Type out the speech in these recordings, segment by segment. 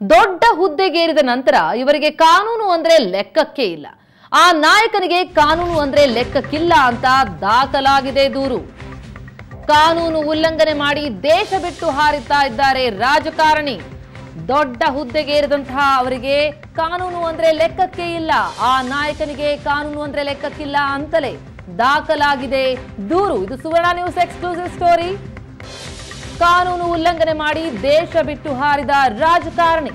ದೊಡ್ಡ ಹುದ್ದೆಗೇರಿದ ನಂತರ ಇವರಿಗೆ ಕಾನೂನು ಅಂದ್ರೆ ಲೆಕ್ಕಕ್ಕೆ ಇಲ್ಲ ಆ ನಾಯಕನಿಗೆ ಕಾನೂನು ಅಂದ್ರೆ ಲೆಕ್ಕಕ್ಕಿಲ್ಲ ಅಂತ ದಾಖಲಾಗಿದೆ ದೂರು ಕಾನೂನು ಉಲ್ಲಂಘನೆ ಮಾಡಿ ದೇಶ ಬಿಟ್ಟು ಹಾರಿತಾ ಇದ್ದಾರೆ ರಾಜಕಾರಣಿ ದೊಡ್ಡ ಹುದ್ದೆಗೇರಿದಂತಹ ಅವರಿಗೆ ಕಾನೂನು ಅಂದ್ರೆ ಲೆಕ್ಕಕ್ಕೆ ಇಲ್ಲ ಆ ನಾಯಕನಿಗೆ ಕಾನೂನು ಅಂದ್ರೆ ಲೆಕ್ಕಕ್ಕಿಲ್ಲ ಅಂತಲೇ ದಾಖಲಾಗಿದೆ ದೂರು ಇದು ಸುವರ್ಣ ನ್ಯೂಸ್ ಎಕ್ಸ್ಕ್ಲೂಸಿವ್ ಸ್ಟೋರಿ ಕಾನೂನು ಉಲ್ಲಂಘನೆ ಮಾಡಿ ದೇಶ ಬಿಟ್ಟು ಹಾರಿದ ರಾಜಕಾರಣಿ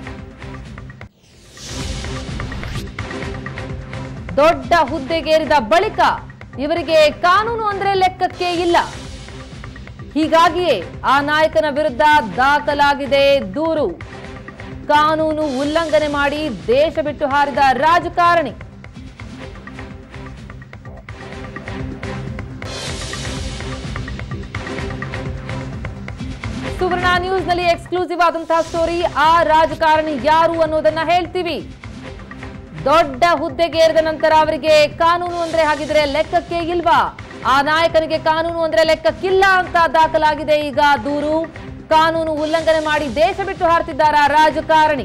ದೊಡ್ಡ ಹುದ್ದೆಗೇರಿದ ಬಳಿಕ ಇವರಿಗೆ ಕಾನೂನು ಅಂದ್ರೆ ಲೆಕ್ಕಕ್ಕೆ ಇಲ್ಲ ಹೀಗಾಗಿಯೇ ಆ ನಾಯಕನ ವಿರುದ್ಧ ದಾಖಲಾಗಿದೆ ದೂರು ಕಾನೂನು ಉಲ್ಲಂಘನೆ ಮಾಡಿ ದೇಶ ಬಿಟ್ಟು ಹಾರಿದ ರಾಜಕಾರಣಿ ಸುವರ್ಣ ನ್ಯೂಸ್ ನಲ್ಲಿ ಎಕ್ಸ್ಕ್ಲೂಸಿವ್ ಆದಂತಹ ಸ್ಟೋರಿ ಆ ರಾಜಕಾರಣಿ ಯಾರು ಅನ್ನೋದನ್ನ ಹೇಳ್ತೀವಿ ದೊಡ್ಡ ಹುದ್ದೆಗೇರಿದ ನಂತರ ಅವರಿಗೆ ಕಾನೂನು ಅಂದ್ರೆ ಹಾಗಿದ್ರೆ ಲೆಕ್ಕಕ್ಕೆ ಇಲ್ವಾ ಆ ನಾಯಕನಿಗೆ ಕಾನೂನು ಅಂದ್ರೆ ಲೆಕ್ಕಕ್ಕಿಲ್ಲ ಅಂತ ದಾಖಲಾಗಿದೆ ಈಗ ದೂರು ಕಾನೂನು ಉಲ್ಲಂಘನೆ ಮಾಡಿ ದೇಶ ಬಿಟ್ಟು ಹಾರ್ತಿದ್ದಾರ ರಾಜಕಾರಣಿ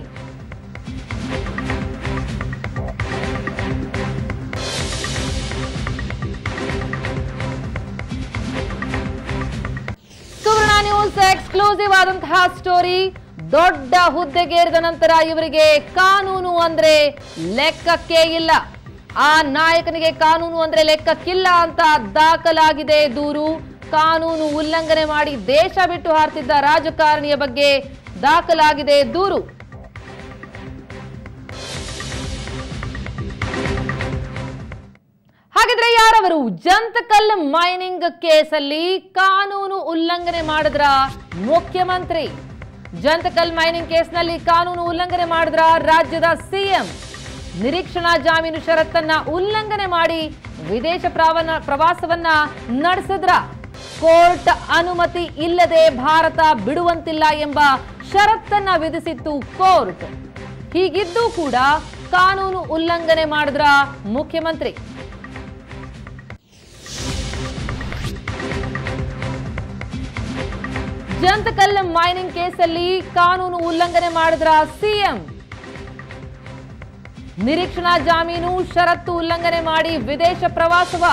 ಸುವರ್ಣ ನ್ಯೂಸ್ ಎಕ್ಸ್ಕ್ಲೂಸಿವ್ ಆದಂತಹ ಸ್ಟೋರಿ ದೊಡ್ಡ ಹುದ್ದೆಗೇರಿದ ನಂತರ ಇವರಿಗೆ ಕಾನೂನು ಅಂದ್ರೆ ಲೆಕ್ಕಕ್ಕೆ ಇಲ್ಲ ಆ ನಾಯಕನಿಗೆ ಕಾನೂನು ಅಂದ್ರೆ ಲೆಕ್ಕಕ್ಕಿಲ್ಲ ಅಂತ ದಾಖಲಾಗಿದೆ ದೂರು ಕಾನೂನು ಉಲ್ಲಂಘನೆ ಮಾಡಿ ದೇಶ ಬಿಟ್ಟು ಹಾರ್ತಿದ್ದ ರಾಜಕಾರಣಿಯ ಬಗ್ಗೆ ದಾಖಲಾಗಿದೆ ದೂರು ಹಾಗಿದ್ರೆ ಯಾರವರು ಜಂತಕಲ್ ಮೈನಿಂಗ್ ಕೇಸಲ್ಲಿ ಕಾನೂನು ಉಲ್ಲಂಘನೆ ಮಾಡಿದ್ರ ಮುಖ್ಯಮಂತ್ರಿ ಜಂತಕಲ್ ಮೈನಿಂಗ್ ಕೇಸ್ನಲ್ಲಿ ಕಾನೂನು ಉಲ್ಲಂಘನೆ ಮಾಡಿದ್ರ ರಾಜ್ಯದ ಸಿಎಂ ನಿರೀಕ್ಷಣಾ ಜಾಮೀನು ಷರತ್ತನ್ನ ಉಲ್ಲಂಘನೆ ಮಾಡಿ ವಿದೇಶ ಪ್ರಾವನ- ಪ್ರವಾಸವನ್ನ ನಡೆಸಿದ್ರ ಕೋರ್ಟ್ ಅನುಮತಿ ಇಲ್ಲದೆ ಭಾರತ ಬಿಡುವಂತಿಲ್ಲ ಎಂಬ ಷರತ್ತನ್ನ ವಿಧಿಸಿತ್ತು ಕೋರ್ಟ್ ಹೀಗಿದ್ದೂ ಕೂಡ ಕಾನೂನು ಉಲ್ಲಂಘನೆ ಮಾಡಿದ್ರ ಮುಖ್ಯಮಂತ್ರಿ ಜಂತಕಲ್ ಮೈನಿಂಗ್ ಕೇಸಲ್ಲಿ ಕಾನೂನು ಉಲ್ಲಂಘನೆ ಮಾಡಿದ್ರ ಸಿಎಂ ನಿರೀಕ್ಷಣಾ ಜಾಮೀನು ಷರತ್ತು ಉಲ್ಲಂಘನೆ ಮಾಡಿ ವಿದೇಶ ಪ್ರವಾಸವ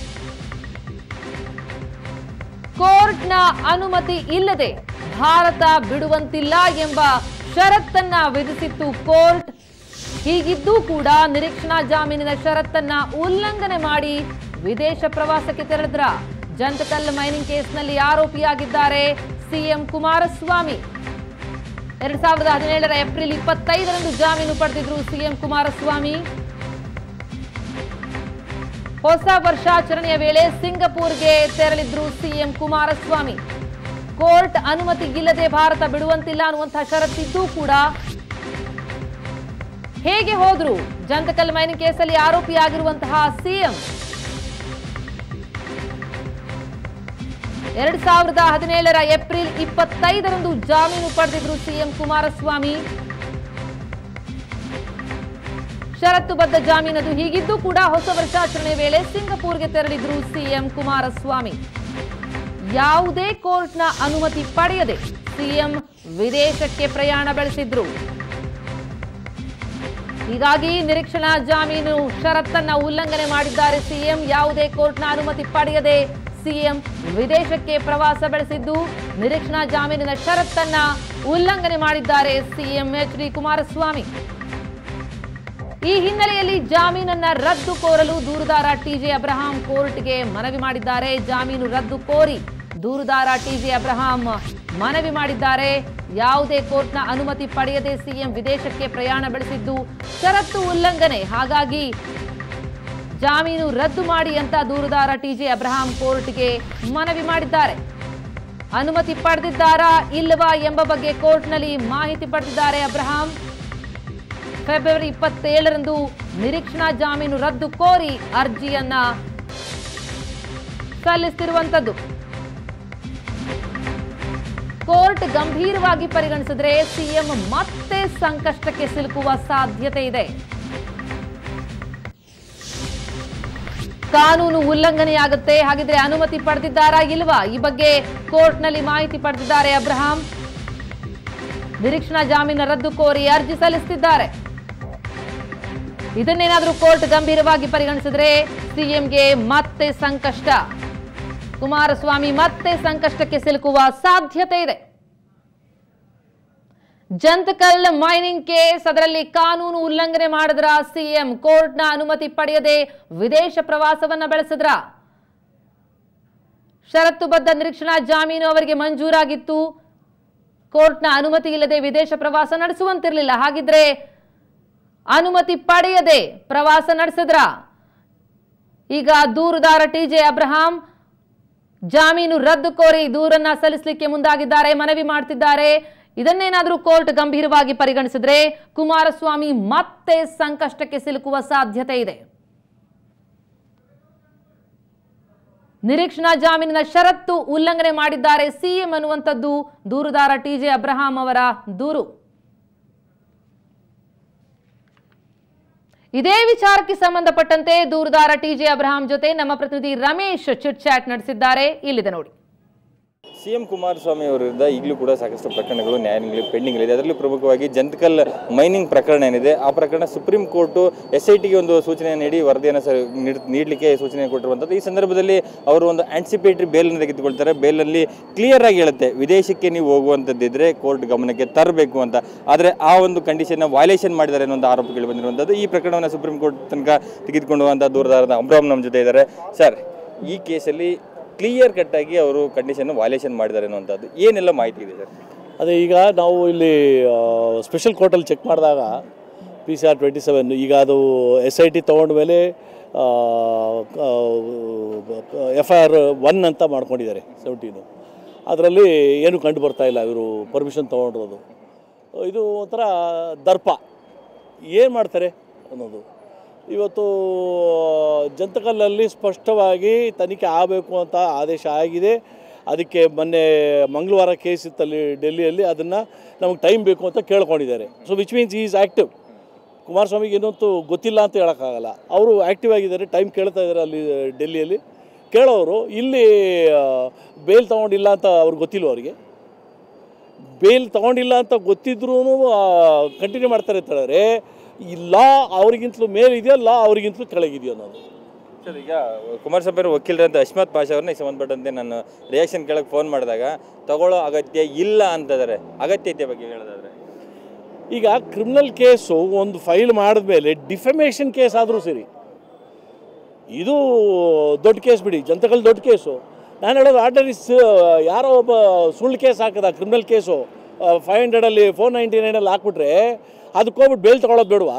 ಕೋರ್ಟ್ನ ಅನುಮತಿ ಇಲ್ಲದೆ ಭಾರತ ಬಿಡುವಂತಿಲ್ಲ ಎಂಬ ಷರತ್ತನ್ನ ವಿಧಿಸಿತ್ತು ಕೋರ್ಟ್ ಹೀಗಿದ್ದೂ ಕೂಡ ನಿರೀಕ್ಷಣಾ ಜಾಮೀನಿನ ಷರತ್ತನ್ನ ಉಲ್ಲಂಘನೆ ಮಾಡಿ ವಿದೇಶ ಪ್ರವಾಸಕ್ಕೆ ತೆರಳಿದ್ರ ಜಂತಕಲ್ ಮೈನಿಂಗ್ ಕೇಸ್ನಲ್ಲಿ ಆರೋಪಿಯಾಗಿದ್ದಾರೆ ಸಿಎಂ ಕುಮಾರಸ್ವಾಮಿ ಎರಡ್ ಸಾವಿರದ ಹದಿನೇಳರ ಏಪ್ರಿಲ್ ಇಪ್ಪತ್ತೈದರಂದು ಜಾಮೀನು ಪಡೆದಿದ್ರು ಸಿಎಂ ಕುಮಾರಸ್ವಾಮಿ ಹೊಸ ವರ್ಷಾಚರಣೆಯ ವೇಳೆ ಸಿಂಗಪೂರ್ಗೆ ತೆರಳಿದ್ರು ಸಿಎಂ ಕುಮಾರಸ್ವಾಮಿ ಕೋರ್ಟ್ ಅನುಮತಿ ಇಲ್ಲದೆ ಭಾರತ ಬಿಡುವಂತಿಲ್ಲ ಅನ್ನುವಂತಹ ಷರತ್ತಿದ್ದೂ ಕೂಡ ಹೇಗೆ ಹೋದ್ರು ಜಂತಕಲ್ ಮೈನಿಂಗ್ ಕೇಸಲ್ಲಿ ಆರೋಪಿಯಾಗಿರುವಂತಹ ಸಿಎಂ ಎರಡ್ ಸಾವಿರದ ಹದಿನೇಳರ ಏಪ್ರಿಲ್ ಇಪ್ಪತ್ತೈದರಂದು ಜಾಮೀನು ಪಡೆದಿದ್ರು ಸಿಎಂ ಕುಮಾರಸ್ವಾಮಿ ಷರತ್ತುಬದ್ಧ ಜಾಮೀನದು ಹೀಗಿದ್ದು ಕೂಡ ಹೊಸ ವರ್ಷಾಚರಣೆ ವೇಳೆ ಸಿಂಗಪೂರ್ಗೆ ತೆರಳಿದ್ರು ಸಿಎಂ ಕುಮಾರಸ್ವಾಮಿ ಯಾವುದೇ ಕೋರ್ಟ್ನ ಅನುಮತಿ ಪಡೆಯದೆ ಸಿಎಂ ವಿದೇಶಕ್ಕೆ ಪ್ರಯಾಣ ಬೆಳೆಸಿದ್ರು ಹೀಗಾಗಿ ನಿರೀಕ್ಷಣಾ ಜಾಮೀನು ಷರತ್ತನ್ನ ಉಲ್ಲಂಘನೆ ಮಾಡಿದ್ದಾರೆ ಸಿಎಂ ಯಾವುದೇ ಕೋರ್ಟ್ನ ಅನುಮತಿ ಪಡೆಯದೆ ಸಿಎಂ ವಿದೇಶಕ್ಕೆ ಪ್ರವಾಸ ಬೆಳೆಸಿದ್ದು ನಿರೀಕ್ಷಣಾ ಜಾಮೀನಿನ ಷರತ್ತನ್ನ ಉಲ್ಲಂಘನೆ ಮಾಡಿದ್ದಾರೆ ಸಿಎಂ ಎಚ್ ಡಿ ಕುಮಾರಸ್ವಾಮಿ ಈ ಹಿನ್ನೆಲೆಯಲ್ಲಿ ಜಾಮೀನನ್ನ ರದ್ದು ಕೋರಲು ದೂರುದಾರ ಟಿಜೆ ಅಬ್ರಹಾಂ ಕೋರ್ಟ್ಗೆ ಮನವಿ ಮಾಡಿದ್ದಾರೆ ಜಾಮೀನು ರದ್ದು ಕೋರಿ ದೂರುದಾರ ಟಿಜೆ ಅಬ್ರಹಾಂ ಮನವಿ ಮಾಡಿದ್ದಾರೆ ಯಾವುದೇ ಕೋರ್ಟ್ನ ಅನುಮತಿ ಪಡೆಯದೆ ಸಿಎಂ ವಿದೇಶಕ್ಕೆ ಪ್ರಯಾಣ ಬೆಳೆಸಿದ್ದು ಷರತ್ತು ಉಲ್ಲಂಘನೆ ಹಾಗಾಗಿ ಜಾಮೀನು ರದ್ದು ಮಾಡಿ ಅಂತ ದೂರುದಾರ ಟಿಜೆ ಅಬ್ರಹಾಂ ಕೋರ್ಟ್ಗೆ ಮನವಿ ಮಾಡಿದ್ದಾರೆ ಅನುಮತಿ ಪಡೆದಿದ್ದಾರಾ ಇಲ್ಲವಾ ಎಂಬ ಬಗ್ಗೆ ಕೋರ್ಟ್ನಲ್ಲಿ ಮಾಹಿತಿ ಪಡೆದಿದ್ದಾರೆ ಅಬ್ರಹಾಂ ಫೆಬ್ರವರಿ ಇಪ್ಪತ್ತೇಳರಂದು ನಿರೀಕ್ಷಣಾ ಜಾಮೀನು ರದ್ದು ಕೋರಿ ಅರ್ಜಿಯನ್ನ ಸಲ್ಲಿಸುತ್ತಿರುವಂತದ್ದು ಕೋರ್ಟ್ ಗಂಭೀರವಾಗಿ ಪರಿಗಣಿಸಿದ್ರೆ ಸಿಎಂ ಮತ್ತೆ ಸಂಕಷ್ಟಕ್ಕೆ ಸಿಲುಕುವ ಸಾಧ್ಯತೆ ಇದೆ ಕಾನೂನು ಉಲ್ಲಂಘನೆಯಾಗುತ್ತೆ ಹಾಗಿದ್ರೆ ಅನುಮತಿ ಪಡೆದಿದ್ದಾರಾ ಇಲ್ವಾ ಈ ಬಗ್ಗೆ ಕೋರ್ಟ್ನಲ್ಲಿ ಮಾಹಿತಿ ಪಡೆದಿದ್ದಾರೆ ಅಬ್ರಹಾಂ ನಿರೀಕ್ಷಣಾ ಜಾಮೀನು ರದ್ದು ಕೋರಿ ಅರ್ಜಿ ಸಲ್ಲಿಸುತ್ತಿದ್ದಾರೆ ಇದನ್ನೇನಾದರೂ ಕೋರ್ಟ್ ಗಂಭೀರವಾಗಿ ಪರಿಗಣಿಸಿದ್ರೆ ಸಿಎಂಗೆ ಮತ್ತೆ ಸಂಕಷ್ಟ ಕುಮಾರಸ್ವಾಮಿ ಮತ್ತೆ ಸಂಕಷ್ಟಕ್ಕೆ ಸಿಲುಕುವ ಸಾಧ್ಯತೆ ಇದೆ ಜಂತಕಲ್ ಮೈನಿಂಗ್ ಕೇಸ್ ಅದರಲ್ಲಿ ಕಾನೂನು ಉಲ್ಲಂಘನೆ ಮಾಡಿದ್ರ ಸಿಎಂ ಕೋರ್ಟ್ನ ಅನುಮತಿ ಪಡೆಯದೆ ವಿದೇಶ ಪ್ರವಾಸವನ್ನ ಬೆಳೆಸಿದ್ರ ಷರತ್ತುಬದ್ಧ ನಿರೀಕ್ಷಣಾ ಜಾಮೀನು ಅವರಿಗೆ ಮಂಜೂರಾಗಿತ್ತು ಕೋರ್ಟ್ನ ಅನುಮತಿ ಇಲ್ಲದೆ ವಿದೇಶ ಪ್ರವಾಸ ನಡೆಸುವಂತಿರಲಿಲ್ಲ ಹಾಗಿದ್ರೆ ಅನುಮತಿ ಪಡೆಯದೆ ಪ್ರವಾಸ ನಡೆಸಿದ್ರ ಈಗ ದೂರುದಾರ ಟಿಜೆ ಅಬ್ರಹಾಂ ಜಾಮೀನು ರದ್ದು ಕೋರಿ ದೂರನ್ನ ಸಲ್ಲಿಸಲಿಕ್ಕೆ ಮುಂದಾಗಿದ್ದಾರೆ ಮನವಿ ಮಾಡ್ತಿದ್ದಾರೆ ಇದನ್ನೇನಾದರೂ ಕೋರ್ಟ್ ಗಂಭೀರವಾಗಿ ಪರಿಗಣಿಸಿದ್ರೆ ಕುಮಾರಸ್ವಾಮಿ ಮತ್ತೆ ಸಂಕಷ್ಟಕ್ಕೆ ಸಿಲುಕುವ ಸಾಧ್ಯತೆ ಇದೆ ನಿರೀಕ್ಷಣಾ ಜಾಮೀನಿನ ಷರತ್ತು ಉಲ್ಲಂಘನೆ ಮಾಡಿದ್ದಾರೆ ಸಿಎಂ ಅನ್ನುವಂಥದ್ದು ದೂರುದಾರ ಟಿಜೆ ಅಬ್ರಹಾಂ ಅವರ ದೂರು ಇದೇ ವಿಚಾರಕ್ಕೆ ಸಂಬಂಧಪಟ್ಟಂತೆ ದೂರುದಾರ ಟಿಜೆ ಅಬ್ರಹಾಂ ಜೊತೆ ನಮ್ಮ ಪ್ರತಿನಿಧಿ ರಮೇಶ್ ಚಿಟ್ ಚಾಟ್ ನಡೆಸಿದ್ದಾರೆ ಇಲ್ಲಿದೆ ನೋಡಿ ಸಿ ಎಂ ಕುಮಾರಸ್ವಾಮಿ ಅವರ ವಿರುದ್ಧ ಈಗಲೂ ಕೂಡ ಸಾಕಷ್ಟು ಪ್ರಕರಣಗಳು ನ್ಯಾಯಾಲಯಗಳು ಪೆಂಡಿಂಗ್ ಇದೆ ಅದರಲ್ಲೂ ಪ್ರಮುಖವಾಗಿ ಜಂತಕಲ್ ಮೈನಿಂಗ್ ಪ್ರಕರಣ ಏನಿದೆ ಆ ಪ್ರಕರಣ ಸುಪ್ರೀಂ ಕೋರ್ಟು ಎಸ್ ಐ ಟಿಗೆ ಒಂದು ಸೂಚನೆ ನೀಡಿ ವರದಿಯನ್ನು ಸ ನೀಡ್- ನೀಡಲಿಕ್ಕೆ ಸೂಚನೆ ಕೊಟ್ಟಿರುವಂಥದ್ದು ಈ ಸಂದರ್ಭದಲ್ಲಿ ಅವರು ಒಂದು ಆಂಟಿಸಿಪೇಟರಿ ಬೇಲನ್ನು ತೆಗೆದುಕೊಳ್ತಾರೆ ಬೇಲಲ್ಲಿ ಕ್ಲಿಯರ್ ಆಗಿ ಹೇಳುತ್ತೆ ವಿದೇಶಕ್ಕೆ ನೀವು ಹೋಗುವಂಥದ್ದಿದ್ರೆ ಕೋರ್ಟ್ ಗಮನಕ್ಕೆ ತರಬೇಕು ಅಂತ ಆದರೆ ಆ ಒಂದು ಕಂಡೀಷನ್ನ ವೈಲೇಷನ್ ಮಾಡಿದ್ದಾರೆ ಅನ್ನೋ ಒಂದು ಆರೋಪಗಳು ಬಂದಿರುವಂಥದ್ದು ಈ ಪ್ರಕರಣವನ್ನು ಸುಪ್ರೀಂ ಕೋರ್ಟ್ ತನಕ ತೆಗೆದುಕೊಂಡು ಹೋಗುವಂಥ ದೂರದಾರದ ಅಬ್ರಾಮ್ ನಮ್ಮ ಜೊತೆ ಇದ್ದಾರೆ ಸರ್ ಈ ಕೇಸಲ್ಲಿ ಕ್ಲಿಯರ್ ಕಟ್ಟಾಗಿ ಅವರು ಕಂಡೀಷನ್ ವೈಲೇಷನ್ ಮಾಡಿದ್ದಾರೆ ಅನ್ನುವಂಥದ್ದು ಏನೆಲ್ಲ ಮಾಹಿತಿ ಇದೆ ಸರ್ ಅದೇ ಈಗ ನಾವು ಇಲ್ಲಿ ಸ್ಪೆಷಲ್ ಕೋರ್ಟಲ್ಲಿ ಚೆಕ್ ಮಾಡಿದಾಗ P C R twenty seven ಈಗ ಅದು ಎಸ್ ಐ ಟಿ ತೊಗೊಂಡ ಮೇಲೆ ಎಫ್ ಐ ಆರ್ ಒನ್ ಅಂತ ಮಾಡ್ಕೊಂಡಿದ್ದಾರೆ ಸೆವೆಂಟೀನು ಅದರಲ್ಲಿ ಏನು ಕಂಡು ಬರ್ತಾ ಇಲ್ಲ ಇವರು ಪರ್ಮಿಷನ್ ತೊಗೊಂಡಿರೋದು ಇದು ಒಂಥರ ದರ್ಪ ಏನು ಮಾಡ್ತಾರೆ ಅನ್ನೋದು ಇವತ್ತು ಜಂತಕಲ್ಲಲ್ಲಿ ಸ್ಪಷ್ಟವಾಗಿ ತನಿಖೆ ಆಗಬೇಕು ಅಂತ ಆದೇಶ ಆಗಿದೆ ಅದಕ್ಕೆ ಮೊನ್ನೆ ಮಂಗಳವಾರ ಕೇಸ್ ಇತ್ತಲ್ಲಿ ಡೆಲ್ಲಿಯಲ್ಲಿ ಅದನ್ನು ನಮಗೆ ಟೈಮ್ ಬೇಕು ಅಂತ ಕೇಳ್ಕೊಂಡಿದ್ದಾರೆ so which means is active ಕುಮಾರಸ್ವಾಮಿಗೆ ಏನಂತೂ ಗೊತ್ತಿಲ್ಲ ಅಂತ ಹೇಳೋಕ್ಕಾಗಲ್ಲ ಅವರು ಆ್ಯಕ್ಟಿವ್ ಆಗಿದ್ದಾರೆ ಟೈಮ್ ಕೇಳ್ತಾ ಇದ್ದಾರೆ ಅಲ್ಲಿ ಡೆಲ್ಲಿಯಲ್ಲಿ ಕೇಳೋರು ಇಲ್ಲಿ ಬೇಲ್ ತೊಗೊಂಡಿಲ್ಲ ಅಂತ ಅವ್ರಿಗೆ ಗೊತ್ತಿಲ್ಲ ಅವರಿಗೆ ಬೇಲ್ ತೊಗೊಂಡಿಲ್ಲ ಅಂತ ಗೊತ್ತಿದ್ರೂ ಕಂಟಿನ್ಯೂ ಮಾಡ್ತಾರೆ ಅಂತ ಹೇಳಿದ್ರೆ ಈ ಲಾ ಅವ್ರಿಗಿಂತಲೂ ಮೇಲಿದೆಯೋ ಲಾ ಅವ್ರಿಗಿಂತಲೂ ಕೆಳಗಿದೆಯೋ ಅನ್ನೋದು ಸರ್ ಈಗ ಕುಮಾರಸ್ವಾಮಿ ಅವರ ವಕೀಲರಂತ ಅಶ್ಮತ್ ಪಾಷಾ ಅವ್ರನ್ನ ಈ ಸಂಬಂಧಪಟ್ಟಂತೆ ನಾನು ರಿಯಾಕ್ಷನ್ ಕೇಳಕ್ಕೆ ಫೋನ್ ಮಾಡಿದಾಗ ತಗೊಳ್ಳೋ ಅಗತ್ಯ ಇಲ್ಲ ಅಂತಿದ್ದಾರೆ ಅಗತ್ಯತೆ ಬಗ್ಗೆ ಹೇಳೋದಾದ್ರೆ ಈಗ ಕ್ರಿಮಿನಲ್ ಕೇಸು ಒಂದು ಫೈಲ್ ಮಾಡಿದ್ಮೇಲೆ ಡಿಫಮೇಷನ್ ಕೇಸ್ ಆದರೂ ಸರಿ ಇದು ದೊಡ್ಡ ಕೇಸ್ ಬಿಡಿ ಜಂತಕಲ್ ದೊಡ್ಡ ಕೇಸು ನಾನು ಹೇಳೋದು ಆರ್ಡರ್ ಇಸ್ ಯಾರೋ ಒಬ್ಬ ಸುಳ್ಳು ಕೇಸ್ ಹಾಕದ ಕ್ರಿಮಿನಲ್ ಕೇಸು ಫೈವ್ ಹಂಡ್ರೆಡಲ್ಲಿ ಫೋರ್ ನೈಂಟಿ ನೈನಲ್ಲಿ ಹಾಕ್ಬಿಟ್ರೆ ಅದಕ್ಕೆ ಹೋಗ್ಬಿಟ್ಟು ಬೇಲ್ ತೊಗೊಳೋದು ಬೇಡವಾ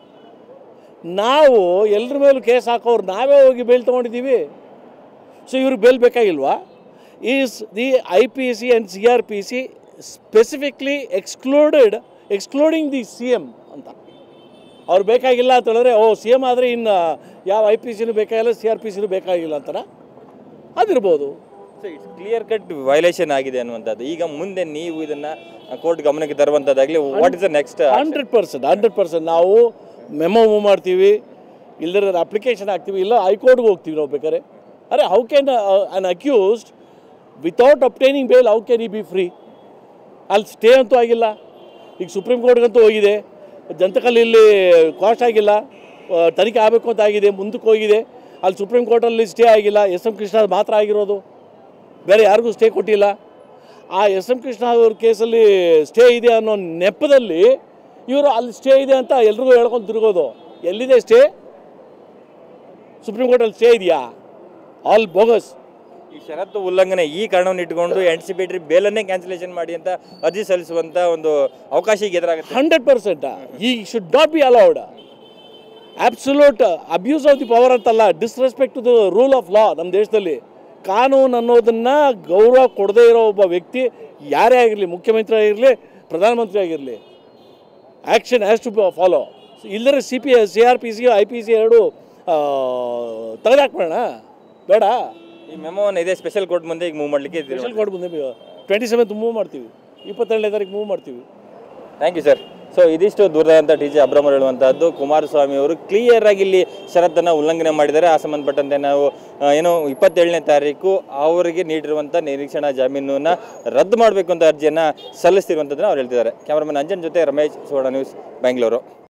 ನಾವು ಎಲ್ಲರ ಮೇಲೂ ಕೇಸ್ ಹಾಕೋರು ನಾವೇ ಹೋಗಿ ಬೇಲ್ ತೊಗೊಂಡಿದ್ದೀವಿ ಸೊ ಇವ್ರಿಗೆ ಬೇಲ್ ಬೇಕಾಗಿಲ್ವಾ is the I P C and C R P C specifically excluded excluding the C M ಅಂತ ಅವ್ರು ಬೇಕಾಗಿಲ್ಲ ಅಂತ ಹೇಳಿದ್ರೆ ಓ ಸಿ ಎಮ್ ಆದರೆ ಇನ್ನು ಯಾವ ಐ ಪಿ ಸಿನೂ ಬೇಕಾಗಿಲ್ಲ ಸಿ ಆರ್ ಪಿ ಸಿನೂ ಬೇಕಾಗಿಲ್ಲ ಅಂತಾರ ಅದಿರ್ಬೋದು so it's clear cut violation ಆಗಿದೆ ಅನ್ನುವಂಥದ್ದು ಈಗ ಮುಂದೆ ನೀವು ಇದನ್ನ ಕೋರ್ಟ್ ಗಮನಕ್ಕೆ ತರುವಂಥದ್ದಾಗಲಿ what is the next hundred percent hundred percent ನಾವು ಮೆಮೊ ಮೂವ್ ಮಾಡ್ತೀವಿ ಇಲ್ಲದ್ರೆ ಅಪ್ಲಿಕೇಶನ್ ಹಾಕ್ತೀವಿ ಇಲ್ಲ ಹೈಕೋರ್ಟ್ಗೆ ಹೋಗ್ತೀವಿ ನಾವು ಬೇಕಾದ್ರೆ ಅರೆ how can an accused without obtaining bail how can he be free ಅಲ್ಲಿ ಸ್ಟೇ ಅಂತೂ ಆಗಿಲ್ಲ ಈಗ ಸುಪ್ರೀಂ ಕೋರ್ಟ್ಗಂತೂ ಹೋಗಿದೆ ಜಂತಕಲ್ಲಿ ಇಲ್ಲಿ ಕಾಸ್ಟ್ ಆಗಿಲ್ಲ ಆ, ತನಿಖೆ ಆಗಬೇಕು ಅಂತ ಆಗಿದೆ ಮುಂದಕ್ಕೆ ಹೋಗಿದೆ ಅಲ್ಲಿ ಸುಪ್ರೀಂ ಕೋರ್ಟಲ್ಲಿ ಸ್ಟೇ ಆಗಿಲ್ಲ ಎಸ್ ಎಂ ಕೃಷ್ಣ ಮಾತ್ರ ಆಗಿರೋದು ಬೇರೆ ಯಾರಿಗೂ ಸ್ಟೇ ಕೊಟ್ಟಿಲ್ಲ ಆ ಎಸ್ ಎಂ ಕೃಷ್ಣ ಅವ್ರ ಕೇಸಲ್ಲಿ ಸ್ಟೇ ಇದೆ ಅನ್ನೋ ನೆಪದಲ್ಲಿ ಇವರು ಅಲ್ಲಿ ಸ್ಟೇ ಇದೆ ಅಂತ ಎಲ್ರಿಗೂ ಹೇಳ್ಕೊಂಡು ತಿರುಗೋದು ಎಲ್ಲಿದೆ ಸ್ಟೇ ಸುಪ್ರೀಂ ಕೋರ್ಟಲ್ಲಿ ಸ್ಟೇ ಇದೆಯಾ ಆಲ್ ಬೋಗಸ್ ಈ ಷರತ್ತು ಉಲ್ಲಂಘನೆ ಈ ಕಾರಣವನ್ನು ಇಟ್ಕೊಂಡು ಆಂಟಿಸಿಪೇಟರಿ ಬೇಲನ್ನೇ ಕ್ಯಾನ್ಸಲೇಷನ್ ಮಾಡಿ ಅಂತ ಅರ್ಜಿ ಸಲ್ಲಿಸುವಂತ ಒಂದು ಅವಕಾಶ ಈಗ ಎದುರಾಗುತ್ತೆ hundred percent he should not be allowed absolute abuse of the power ಅಂತಲ್ಲ disrespect to the rule of law ನಮ್ಮ ದೇಶದಲ್ಲಿ ಕಾನೂನು ಅನ್ನೋದನ್ನು ಗೌರವ ಕೊಡದೇ ಇರೋ ಒಬ್ಬ ವ್ಯಕ್ತಿ ಯಾರೇ ಆಗಿರಲಿ ಮುಖ್ಯಮಂತ್ರಿ ಆಗಿರಲಿ ಪ್ರಧಾನಮಂತ್ರಿ ಆಗಿರಲಿ ಆ್ಯಕ್ಷನ್ ಹ್ಯಾಸ್ ಟು ಫಾಲೋ ಇಲ್ಲದ್ರೆ C P C R P C I P C ಎರಡು ತೆಗೆದಾಕ್ಬೇಡ ಬೇಡ ಈ ಮೆಮೋವನ್ನು ಇದೇ ಸ್ಪೆಷಲ್ ಕೋರ್ಟ್ ಮುಂದೆ ಈಗ ಮೂವ್ ಮಾಡಲಿಕ್ಕೆ ಸ್ಪೆಷಲ್ ಕೋರ್ಟ್ ಬಂದೆ ಟ್ವೆಂಟಿ ಸೆವೆಂತ್ ಮೂವ್ ಮಾಡ್ತೀವಿ ಇಪ್ಪತ್ತೆರಡನೇ ತಾರೀಕು ಮೂವ್ ಮಾಡ್ತೀವಿ ಥ್ಯಾಂಕ್ ಯು ಸರ್ ಸೊ ಇದಿಷ್ಟು ದೂರದಂತ ಟಿ ಜೆ ಅಬ್ರಮರ್ ಹೇಳುವಂತಹದ್ದು ಕುಮಾರಸ್ವಾಮಿ ಅವರು ಕ್ಲಿಯರ್ ಆಗಿ ಇಲ್ಲಿ ಷರತ್ತನ್ನು ಉಲ್ಲಂಘನೆ ಮಾಡಿದ್ದಾರೆ ಆ ಸಂಬಂಧಪಟ್ಟಂತೆ ನಾವು ಆ, ಏನು ಇಪ್ಪತ್ತೇಳನೇ ತಾರೀಕು ಅವರಿಗೆ ನೀಡಿರುವಂಥ ನಿರೀಕ್ಷಣಾ ಜಾಮೀನನ್ನ ರದ್ದು ಮಾಡಬೇಕು ಅಂತ ಅರ್ಜಿಯನ್ನು ಸಲ್ಲಿಸ್ತಿರುವಂಥದ್ದನ್ನ ಅವ್ರು ಹೇಳ್ತಿದ್ದಾರೆ ಕ್ಯಾಮರಾಮನ್ ಅಂಜನ್ ಜೊತೆ ರಮೇಶ್ ಸುವರ್ಣ ನ್ಯೂಸ್ ಬೆಂಗಳೂರು